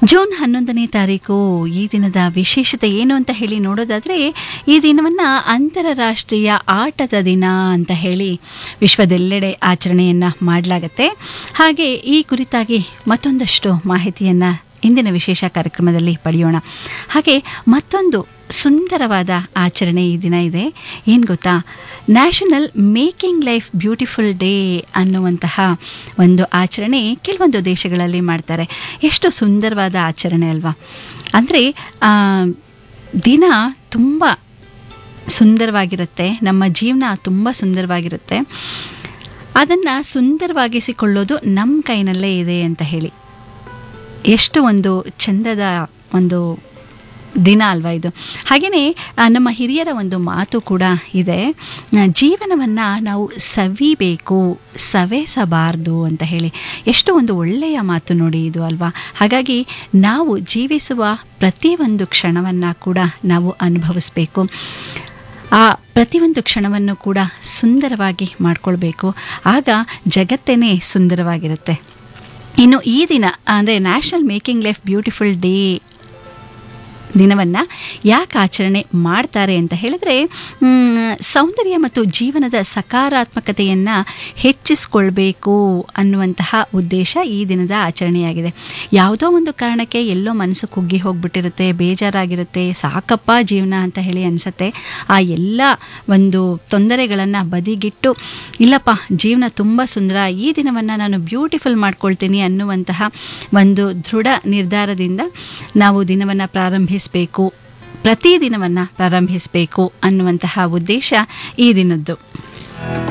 June ಹನ್ನೊಂದನೇ ತಾರೀಕು ಈ ದಿನದ ವಿಶೇಷತೆ ಏನು ಅಂತ ಹೇಳಿ ನೋಡೋದಾದರೆ ಈ ದಿನವನ್ನು ಅಂತಾರಾಷ್ಟ್ರೀಯ ಆಟದ ದಿನ ಅಂತ ಹೇಳಿ ವಿಶ್ವದೆಲ್ಲೆಡೆ ಆಚರಣೆಯನ್ನು ಮಾಡಲಾಗತ್ತೆ ಹಾಗೆ ಈ ಕುರಿತಾಗಿ ಮತ್ತೊಂದಷ್ಟು ಮಾಹಿತಿಯನ್ನು ಇಂದಿನ ವಿಶೇಷ ಕಾರ್ಯಕ್ರಮದಲ್ಲಿ ಪಡೆಯೋಣ ಹಾಗೆ ಮತ್ತೊಂದು ಸುಂದರವಾದ ಆಚರಣೆ ಈ ದಿನ ಇದೆ ಏನು ಗೊತ್ತಾ national making life beautiful day ಅನ್ನುವಂತಹ ಒಂದು ಆಚರಣೆ ಕೆಲವೊಂದು ದೇಶಗಳಲ್ಲಿ ಮಾಡ್ತಾರೆ ಎಷ್ಟು ಸುಂದರವಾದ ಆಚರಣೆ ಅಲ್ವಾ ಅಂದರೆ ದಿನ ತುಂಬ ಸುಂದರವಾಗಿರುತ್ತೆ ನಮ್ಮ ಜೀವನ ತುಂಬ ಸುಂದರವಾಗಿರುತ್ತೆ ಅದನ್ನು ಸುಂದರವಾಗಿಸಿಕೊಳ್ಳೋದು ನಮ್ಮ ಕೈನಲ್ಲೇ ಇದೆ ಅಂತ ಹೇಳಿ ಎಷ್ಟು ಒಂದು ಚಂದದ ಒಂದು ದಿನ ಅಲ್ವಾ ಇದು ಹಾಗೆಯೇ ನಮ್ಮ ಹಿರಿಯರ ಒಂದು ಮಾತು ಕೂಡ ಇದೆ ಜೀವನವನ್ನು ನಾವು ಸವಿಬೇಕು ಸವೆಸಬಾರ್ದು ಅಂತ ಹೇಳಿ ಎಷ್ಟು ಒಂದು ಒಳ್ಳೆಯ ಮಾತು ನೋಡಿ ಇದು ಅಲ್ವಾ ಹಾಗಾಗಿ ನಾವು ಜೀವಿಸುವ ಪ್ರತಿಯೊಂದು ಕ್ಷಣವನ್ನು ಕೂಡ ನಾವು ಅನುಭವಿಸಬೇಕು ಆ ಪ್ರತಿಯೊಂದು ಕ್ಷಣವನ್ನು ಕೂಡ ಸುಂದರವಾಗಿ ಮಾಡಿಕೊಳ್ಬೇಕು ಆಗ ಜಗತ್ತೇ ಸುಂದರವಾಗಿರುತ್ತೆ ಇನ್ನು ಈ ದಿನ ಅಂದರೆ national making life beautiful day ದಿನವನ್ನು ಯಾಕೆ ಆಚರಣೆ ಮಾಡ್ತಾರೆ ಅಂತ ಹೇಳಿದ್ರೆ ಸೌಂದರ್ಯ ಮತ್ತು ಜೀವನದ ಸಕಾರಾತ್ಮಕತೆಯನ್ನು ಹೆಚ್ಚಿಸ್ಕೊಳ್ಬೇಕು ಅನ್ನುವಂತಹ ಉದ್ದೇಶ ಈ ದಿನದ ಆಚರಣೆಯಾಗಿದೆ ಯಾವುದೋ ಒಂದು ಕಾರಣಕ್ಕೆ ಎಲ್ಲೋ ಮನಸ್ಸು ಕುಗ್ಗಿ ಹೋಗ್ಬಿಟ್ಟಿರುತ್ತೆ ಬೇಜಾರಾಗಿರುತ್ತೆ ಸಾಕಪ್ಪ ಜೀವನ ಅಂತ ಹೇಳಿ ಅನಿಸುತ್ತೆ ಆ ಎಲ್ಲ ಒಂದು ತೊಂದರೆಗಳನ್ನು ಬದಿಗಿಟ್ಟು ಇಲ್ಲಪ್ಪ ಜೀವನ ತುಂಬ ಸುಂದರ ಈ ದಿನವನ್ನು ನಾನು ಬ್ಯೂಟಿಫುಲ್ ಮಾಡ್ಕೊಳ್ತೀನಿ ಅನ್ನುವಂತಹ ಒಂದು ದೃಢ ನಿರ್ಧಾರದಿಂದ ನಾವು ದಿನವನ್ನು ಪ್ರಾರಂಭಿಸಿ ಬೇಕು ಪ್ರತಿ ದಿನವನ್ನು ಪ್ರಾರಂಭಿಸಬೇಕು ಅನ್ನುವಂತಹ ಉದ್ದೇಶ ಈ ದಿನದ್ದು